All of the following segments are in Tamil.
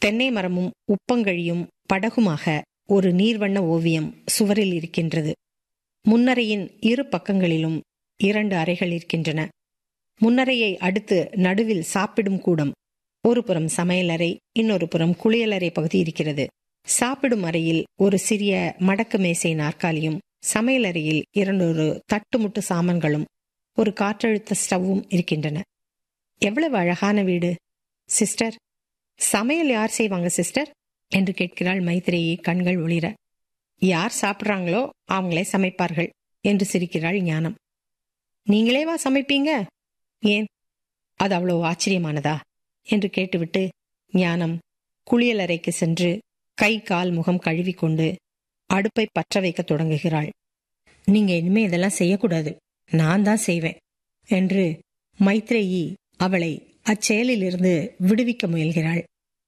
தென்னை மரமும் உப்பங்கழியும் படகுமாக ஒரு நீர்வண்ண ஓவியம் சுவரில் இருக்கின்றது முன்னறையின் இரு பக்கங்களிலும் இரண்டு அறைகள் இருக்கின்றன முன்னறையை அடுத்து நடுவில் சாப்பிடும் கூடம் ஒரு புறம் சமையலறை இன்னொரு புறம் குளியலறை பகுதி இருக்கிறது சாப்பிடும் அறையில் ஒரு சிறிய மடக்கு மேசை நாற்காலியும் சமையலறையில் இரண்டொரு தட்டுமுட்டு சாமான்களும் ஒரு காற்றழுத்த ஸ்டவ்வும் இருக்கின்றன எவ்வளவு அழகான வீடு சிஸ்டர் சமையல் யார் செய்வாங்க சிஸ்டர் என்று கேட்கிறாள் மைத்ரேயி கண்கள் ஒளிர யார் சாப்பிட்றாங்களோ அவங்களே சமைப்பார்கள் என்று சிரிக்கிறாள் ஞானம் நீங்களேவா சமைப்பீங்க ஏன் அது அவ்வளவு ஆச்சரியமானதா என்று கேட்டுவிட்டு ஞானம் குளியலறைக்கு சென்று கை கால் முகம் கழுவிக்கொண்டு அடுப்பை பற்ற வைக்க தொடங்குகிறாள் நீங்க இனிமே இதெல்லாம் செய்யக்கூடாது நான் தான் செய்வேன் என்று மைத்ரேயி அவளை அச்செயலிலிருந்து விடுவிக்க முயல்கிறாள்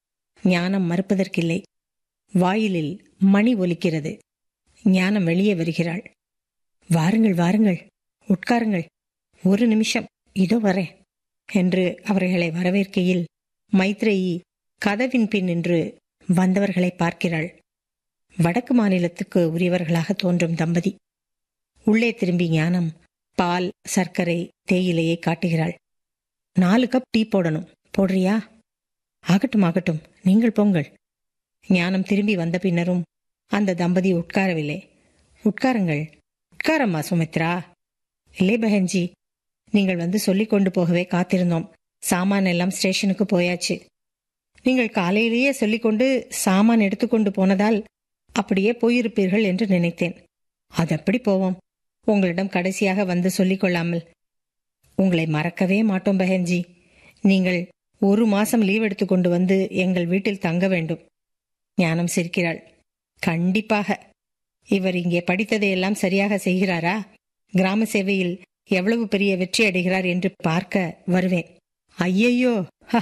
ஞானம் மறுப்பதற்கில்லை வாயிலில் மணி ஒலிக்கிறது ஞானம் வெளியே வருகிறாள் வாருங்கள் வாருங்கள் உட்காருங்கள் ஒரு நிமிஷம் இதோ வரேன் என்று அவர்களை வரவேற்கையில் மைத்ரேயி கதவின் பின் நின்று வந்தவர்களை பார்க்கிறாள் வடக்கு மாநிலத்துக்கு உரியவர்களாக தோன்றும் தம்பதி உள்ளே திரும்பி ஞானம் பால் சர்க்கரை தேயிலையை காட்டுகிறாள் நாலு கப் டீ போடணும் போடுறியா ஆகட்டும் ஆகட்டும் நீங்கள் போங்கள் ஞானம் திரும்பி வந்த பின்னரும் அந்த தம்பதி உட்காரவில்லை உட்காருங்கள் உட்காரம்மா சுமித்ரா இல்லை பஹன்ஜி நீங்கள் வந்து சொல்லிக் கொண்டு போகவே காத்திருந்தோம் சாமான் எல்லாம் ஸ்டேஷனுக்கு போயாச்சு நீங்கள் காலையிலேயே சொல்லிக்கொண்டு சாமான் எடுத்துக்கொண்டு போனதால் அப்படியே போயிருப்பீர்கள் என்று நினைத்தேன் அது எப்படி போவோம் உங்களிடம் கடைசியாக வந்து சொல்லிக் கொள்ளாமல் உங்களை மறக்கவே மாட்டோம் பெஹன்ஜி நீங்கள் ஒரு மாசம் லீவ் எடுத்துக்கொண்டு வந்து எங்கள் வீட்டில் தங்க வேண்டும் ஞானம் சிரிக்கிறாள் கண்டிப்பாக இவர் இங்கே படித்ததையெல்லாம் சரியாக செய்கிறாரா கிராம சேவையில் எவ்வளவு பெரிய வெற்றி அடைகிறார் என்று பார்க்க வருவேன் ஐயையோ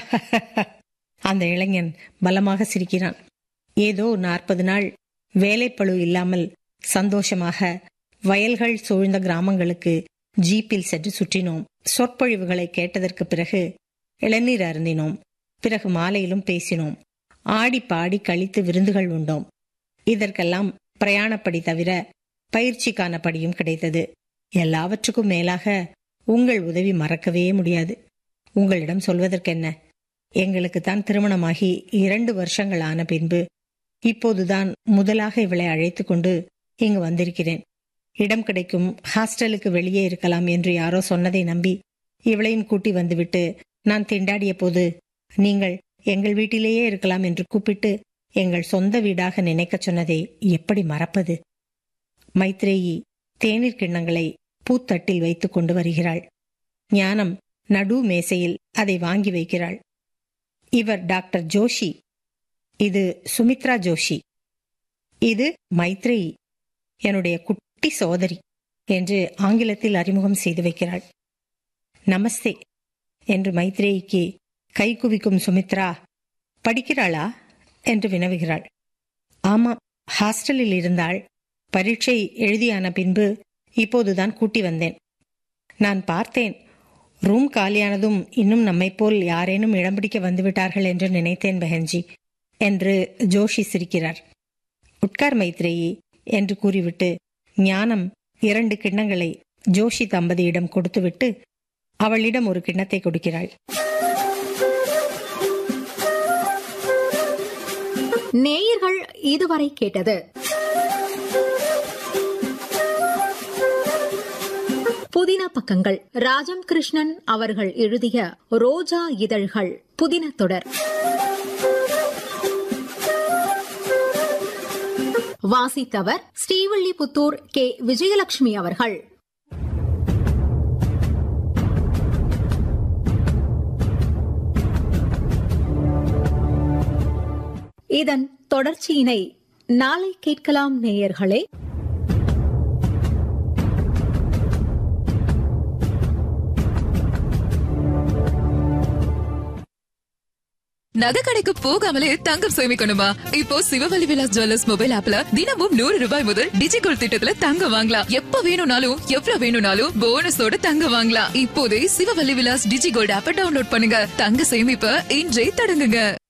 அந்த இளைஞன் பலமாக சிரிக்கிறான் ஏதோ நாற்பது நாள் வேலைப்பழு இல்லாமல் சந்தோஷமாக வயல்கள் சூழ்ந்த கிராமங்களுக்கு ஜீப்பில் சென்று சுற்றினோம் சொற்பொழிவுகளை கேட்டதற்கு பிறகு இளநீர் அருந்தினோம் பிறகு மாலையிலும் பேசினோம் ஆடி பாடி கழித்து விருந்துகள் உண்டோம் இதற்கெல்லாம் பிரயாணப்படி தவிர பயிற்சிக்கான படியும் கிடைத்தது எல்லாவற்றுக்கும் மேலாக உங்கள் உதவி மறக்கவே முடியாது உங்களிடம் சொல்வதற்கென்ன எங்களுக்கு தான் திருமணமாகி இரண்டு வருஷங்கள் ஆன பின்பு இப்போதுதான் முதலாக இவளை அழைத்து கொண்டு இங்கு வந்திருக்கிறேன் இடம் கிடைக்கும் ஹாஸ்டலுக்கு வெளியே இருக்கலாம் என்று யாரோ சொன்னதை நம்பி இவளையும் கூட்டி வந்துவிட்டு நான் திண்டாடிய போது நீங்கள் எங்கள் வீட்டிலேயே இருக்கலாம் என்று கூப்பிட்டு எங்கள் சொந்த வீடாக நினைக்கச் சொன்னதை எப்படி மறப்பது மைத்ரேயி தேநீர் கிண்ணங்களை பூத்தட்டில் வைத்துக் கொண்டு வருகிறாள் ஞானம் நடு மேசையில் அதை வாங்கி வைக்கிறாள் இவர் டாக்டர் ஜோஷி இது சுமித்ரா ஜோஷி இது மைத்ரேயி என்னுடைய குட்டி சோதரி என்று ஆங்கிலத்தில் அறிமுகம் செய்து வைக்கிறாள் நமஸ்தே என்று மைத்ரேயிக்கு கை குவிக்கும் சுமித்ரா படிக்கிறாளா என்று வினவுகிறாள் ஆமாம் ஹாஸ்டலில் இருந்தாள் பரீட்சை எழுதியான பின்பு இப்போதுதான் கூட்டி வந்தேன் நான் பார்த்தேன் ரூம் காலியானதும் இன்னும் நம்மைப் போல் யாரேனும் இடம் பிடிக்க வந்துவிட்டார்கள் என்று நினைத்தேன் பெஹன்ஜி என்று ஜோஷி சிரிக்கிறார் உட்கார் மைத்ரேயி என்று கூறிவிட்டு ஞானம் இரண்டு கிண்ணங்களை ஜோஷி தம்பதியிடம் கொடுத்துவிட்டு அவளிடம் ஒரு கிண்ணத்தை கொடுக்கிறாள் நேயர்கள் இதுவரை கேட்டது புதின பக்கங்கள் ராஜம் கிருஷ்ணன் அவர்கள் எழுதிய ரோஜா இதழ்கள் புதின தொடர் வாசித்தவர் ஸ்ரீவில்லிபுத்தூர் கே விஜயலட்சுமி அவர்கள் இதன் தொடர்ச்சியினை நாளை கேட்கலாம் நேயர்களே நகை கடைக்கு போகாமலே தங்கம் சேமிக்கணுமா இப்போ சிவவழி விலாஸ் ஜுவல்லர்ஸ் மொபைல் ஆப்ல தினமும் நூறு ரூபாய் முதல் டிஜிகோல் திட்டத்துல தங்கம் வாங்கலாம் எப்ப வேணும்னாலும் எவ்வளவு வேணும்னாலும் போனஸோட தங்கம் வாங்கலாம் இப்போதே சிவவழி விலாஸ் டிஜிகோல்ட் ஆப்ப டவுன்லோட் பண்ணுங்க தங்க சேமிப்ப இன்றே தொடங்குங்க